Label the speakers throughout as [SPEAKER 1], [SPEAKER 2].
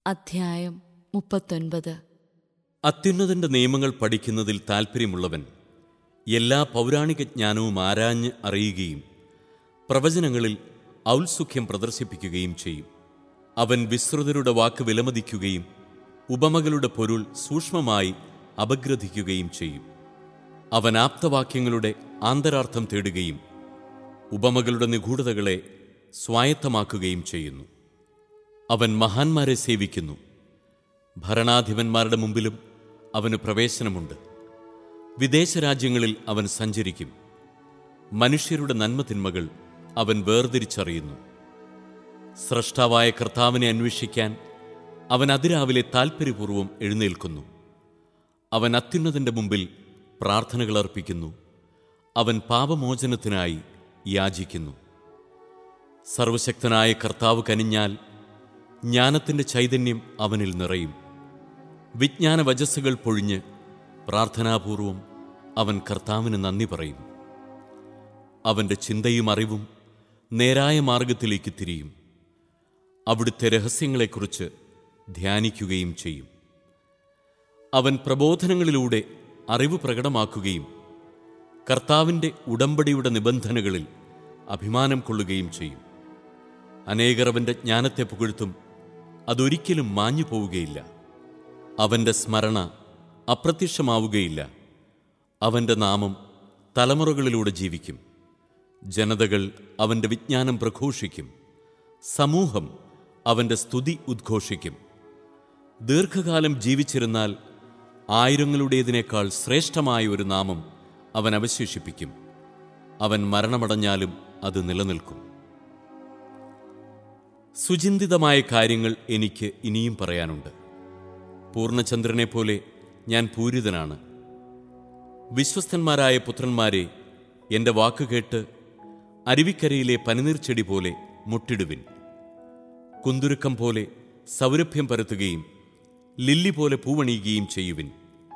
[SPEAKER 1] അധ്യായം മുപ്പത്തൊൻപത്
[SPEAKER 2] അത്യുന്നതന്റെ നിയമങ്ങൾ പഠിക്കുന്നതിൽ താൽപ്പര്യമുള്ളവൻ എല്ലാ പൗരാണിക ജ്ഞാനവും ആരാഞ്ഞ് അറിയുകയും പ്രവചനങ്ങളിൽ ഔത്സുഖ്യം പ്രദർശിപ്പിക്കുകയും ചെയ്യും അവൻ വിസ്തൃതരുടെ വാക്ക് വിലമതിക്കുകയും ഉപമകളുടെ പൊരുൾ സൂക്ഷ്മമായി അപഗ്രഥിക്കുകയും ചെയ്യും അവൻ ആപ്തവാക്യങ്ങളുടെ ആന്തരാർത്ഥം തേടുകയും ഉപമകളുടെ നിഗൂഢതകളെ സ്വായത്തമാക്കുകയും ചെയ്യുന്നു അവൻ മഹാന്മാരെ സേവിക്കുന്നു ഭരണാധിപന്മാരുടെ മുമ്പിലും അവന് പ്രവേശനമുണ്ട് വിദേശ രാജ്യങ്ങളിൽ അവൻ സഞ്ചരിക്കും മനുഷ്യരുടെ നന്മതിന്മകൾ അവൻ വേർതിരിച്ചറിയുന്നു സ്രഷ്ടാവായ കർത്താവിനെ അന്വേഷിക്കാൻ അവൻ അതിരാവിലെ താൽപ്പര്യപൂർവ്വം എഴുന്നേൽക്കുന്നു അവൻ അത്യുന്നതന്റെ മുമ്പിൽ പ്രാർത്ഥനകൾ അർപ്പിക്കുന്നു അവൻ പാപമോചനത്തിനായി യാചിക്കുന്നു സർവശക്തനായ കർത്താവ് കനിഞ്ഞാൽ ജ്ഞാനത്തിൻ്റെ ചൈതന്യം അവനിൽ നിറയും വിജ്ഞാന വചസ്സുകൾ പൊഴിഞ്ഞ് പ്രാർത്ഥനാപൂർവം അവൻ കർത്താവിന് നന്ദി പറയും അവൻ്റെ ചിന്തയും അറിവും നേരായ മാർഗത്തിലേക്ക് തിരിയും അവിടുത്തെ രഹസ്യങ്ങളെക്കുറിച്ച് ധ്യാനിക്കുകയും ചെയ്യും അവൻ പ്രബോധനങ്ങളിലൂടെ അറിവ് പ്രകടമാക്കുകയും കർത്താവിൻ്റെ ഉടമ്പടിയുടെ നിബന്ധനകളിൽ അഭിമാനം കൊള്ളുകയും ചെയ്യും അനേകർ അവൻ്റെ ജ്ഞാനത്തെ പുകഴ്ത്തും അതൊരിക്കലും മാഞ്ഞു പോവുകയില്ല അവൻ്റെ സ്മരണ അപ്രത്യക്ഷമാവുകയില്ല അവൻ്റെ നാമം തലമുറകളിലൂടെ ജീവിക്കും ജനതകൾ അവൻ്റെ വിജ്ഞാനം പ്രഘോഷിക്കും സമൂഹം അവൻ്റെ സ്തുതി ഉദ്ഘോഷിക്കും ദീർഘകാലം ജീവിച്ചിരുന്നാൽ ആയിരങ്ങളുടേതിനേക്കാൾ ശ്രേഷ്ഠമായ ഒരു നാമം അവൻ അവശേഷിപ്പിക്കും അവൻ മരണമടഞ്ഞാലും അത് നിലനിൽക്കും സുചിന്തിതമായ കാര്യങ്ങൾ എനിക്ക് ഇനിയും പറയാനുണ്ട് പൂർണ്ണചന്ദ്രനെ പോലെ ഞാൻ പൂരിതനാണ് വിശ്വസ്തന്മാരായ പുത്രന്മാരെ എൻ്റെ വാക്ക് കേട്ട് അരുവിക്കരയിലെ പനിനീർച്ചെടി പോലെ മുട്ടിടുവിൻ കുന്തുരുക്കം പോലെ സൗരഭ്യം പരത്തുകയും ലില്ലി പോലെ പൂവണിയുകയും ചെയ്യുവിൻ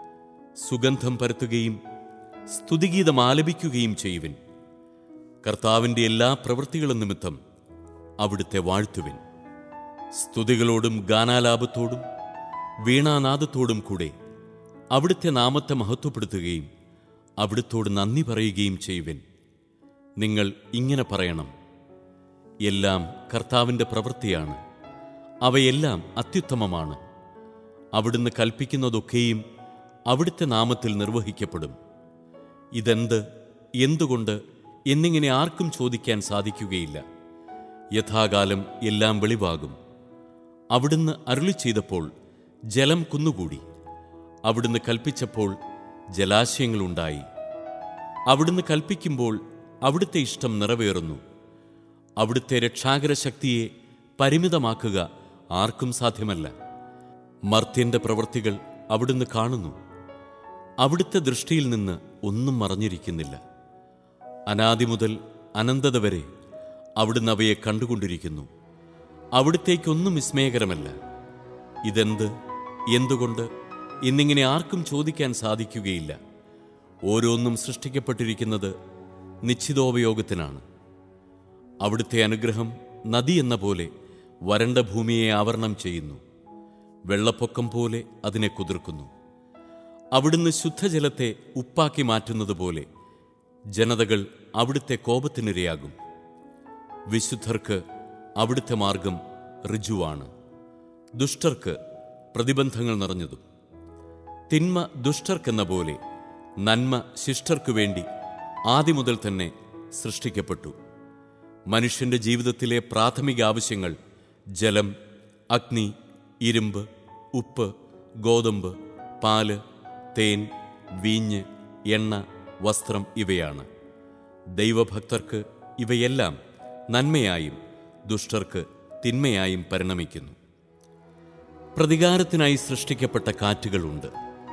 [SPEAKER 2] സുഗന്ധം പരത്തുകയും സ്തുതിഗീതം ആലപിക്കുകയും ചെയ്യുവിൻ കർത്താവിൻ്റെ എല്ലാ പ്രവൃത്തികളും നിമിത്തം അവിടുത്തെ വാഴ്ത്തുവിൻ സ്തുതികളോടും ഗാനാലാപത്തോടും വീണാനാദത്തോടും കൂടെ അവിടുത്തെ നാമത്തെ മഹത്വപ്പെടുത്തുകയും അവിടുത്തോട് നന്ദി പറയുകയും ചെയ്യുവിൻ നിങ്ങൾ ഇങ്ങനെ പറയണം എല്ലാം കർത്താവിൻ്റെ പ്രവൃത്തിയാണ് അവയെല്ലാം അത്യുത്തമമാണ് അവിടുന്ന് കൽപ്പിക്കുന്നതൊക്കെയും അവിടുത്തെ നാമത്തിൽ നിർവഹിക്കപ്പെടും ഇതെന്ത് എന്തുകൊണ്ട് എന്നിങ്ങനെ ആർക്കും ചോദിക്കാൻ സാധിക്കുകയില്ല യഥാകാലം എല്ലാം വെളിവാകും അവിടുന്ന് അരുളി ചെയ്തപ്പോൾ ജലം കുന്നുകൂടി അവിടുന്ന് കൽപ്പിച്ചപ്പോൾ ജലാശയങ്ങളുണ്ടായി അവിടുന്ന് കൽപ്പിക്കുമ്പോൾ അവിടുത്തെ ഇഷ്ടം നിറവേറുന്നു അവിടുത്തെ രക്ഷാകര ശക്തിയെ പരിമിതമാക്കുക ആർക്കും സാധ്യമല്ല മർത്യന്റെ പ്രവൃത്തികൾ അവിടുന്ന് കാണുന്നു അവിടുത്തെ ദൃഷ്ടിയിൽ നിന്ന് ഒന്നും മറഞ്ഞിരിക്കുന്നില്ല അനാദി മുതൽ അനന്തത വരെ അവിടുന്ന് അവയെ കണ്ടുകൊണ്ടിരിക്കുന്നു അവിടുത്തേക്കൊന്നും വിസ്മയകരമല്ല ഇതെന്ത് എന്തുകൊണ്ട് എന്നിങ്ങനെ ആർക്കും ചോദിക്കാൻ സാധിക്കുകയില്ല ഓരോന്നും സൃഷ്ടിക്കപ്പെട്ടിരിക്കുന്നത് നിശ്ചിതോപയോഗത്തിനാണ് അവിടുത്തെ അനുഗ്രഹം നദി എന്ന പോലെ വരണ്ട ഭൂമിയെ ആവരണം ചെയ്യുന്നു വെള്ളപ്പൊക്കം പോലെ അതിനെ കുതിർക്കുന്നു അവിടുന്ന് ശുദ്ധജലത്തെ ഉപ്പാക്കി മാറ്റുന്നത് പോലെ ജനതകൾ അവിടുത്തെ കോപത്തിനിരയാകും വിശുദ്ധർക്ക് അവിടുത്തെ മാർഗം ഋജുവാണ് ദുഷ്ടർക്ക് പ്രതിബന്ധങ്ങൾ നിറഞ്ഞതും തിന്മ ദുഷ്ടർക്കെന്ന പോലെ നന്മ ശിഷ്ടർക്കു വേണ്ടി ആദ്യം മുതൽ തന്നെ സൃഷ്ടിക്കപ്പെട്ടു മനുഷ്യന്റെ ജീവിതത്തിലെ പ്രാഥമിക ആവശ്യങ്ങൾ ജലം അഗ്നി ഇരുമ്പ് ഉപ്പ് ഗോതമ്പ് പാല് തേൻ വീഞ്ഞ് എണ്ണ വസ്ത്രം ഇവയാണ് ദൈവഭക്തർക്ക് ഇവയെല്ലാം നന്മയായും ദുഷ്ടർക്ക് തിന്മയായും പരിണമിക്കുന്നു പ്രതികാരത്തിനായി സൃഷ്ടിക്കപ്പെട്ട കാറ്റുകളുണ്ട്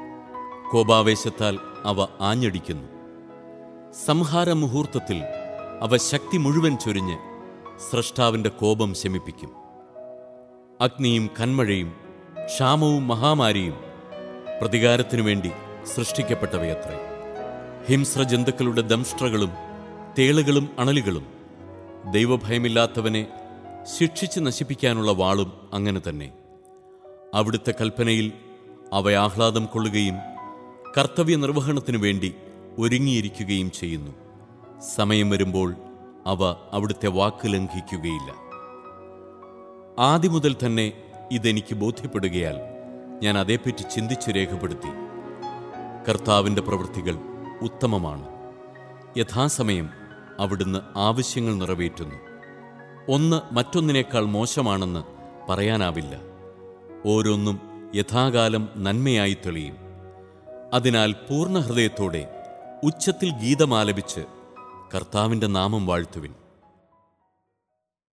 [SPEAKER 2] കോപാവേശത്താൽ അവ ആഞ്ഞടിക്കുന്നു സംഹാര മുഹൂർത്തത്തിൽ അവ ശക്തി മുഴുവൻ ചൊരിഞ്ഞ് സ്രഷ്ടാവിൻ്റെ കോപം ശമിപ്പിക്കും അഗ്നിയും കന്മഴയും ക്ഷാമവും മഹാമാരിയും പ്രതികാരത്തിനു വേണ്ടി സൃഷ്ടിക്കപ്പെട്ടവയത്രേ ഹിംസ്ര ജന്തുക്കളുടെ ദംഷ്ട്രകളും തേളുകളും അണലുകളും ദൈവഭയമില്ലാത്തവനെ ശിക്ഷിച്ച് നശിപ്പിക്കാനുള്ള വാളും അങ്ങനെ തന്നെ അവിടുത്തെ കൽപ്പനയിൽ അവ ആഹ്ലാദം കൊള്ളുകയും കർത്തവ്യ നിർവഹണത്തിനു വേണ്ടി ഒരുങ്ങിയിരിക്കുകയും ചെയ്യുന്നു സമയം വരുമ്പോൾ അവ അവിടുത്തെ വാക്ക് ലംഘിക്കുകയില്ല ആദ്യം മുതൽ തന്നെ ഇതെനിക്ക് ബോധ്യപ്പെടുകയാൽ ഞാൻ അതേപ്പറ്റി ചിന്തിച്ച് രേഖപ്പെടുത്തി കർത്താവിൻ്റെ പ്രവൃത്തികൾ ഉത്തമമാണ് യഥാസമയം അവിടുന്ന് ആവശ്യങ്ങൾ നിറവേറ്റുന്നു ഒന്ന് മറ്റൊന്നിനേക്കാൾ മോശമാണെന്ന് പറയാനാവില്ല ഓരോന്നും യഥാകാലം നന്മയായി തെളിയും അതിനാൽ പൂർണ്ണ ഹൃദയത്തോടെ ഉച്ചത്തിൽ ഗീതമാലപിച്ച് കർത്താവിൻ്റെ നാമം വാഴ്ത്തുവിൻ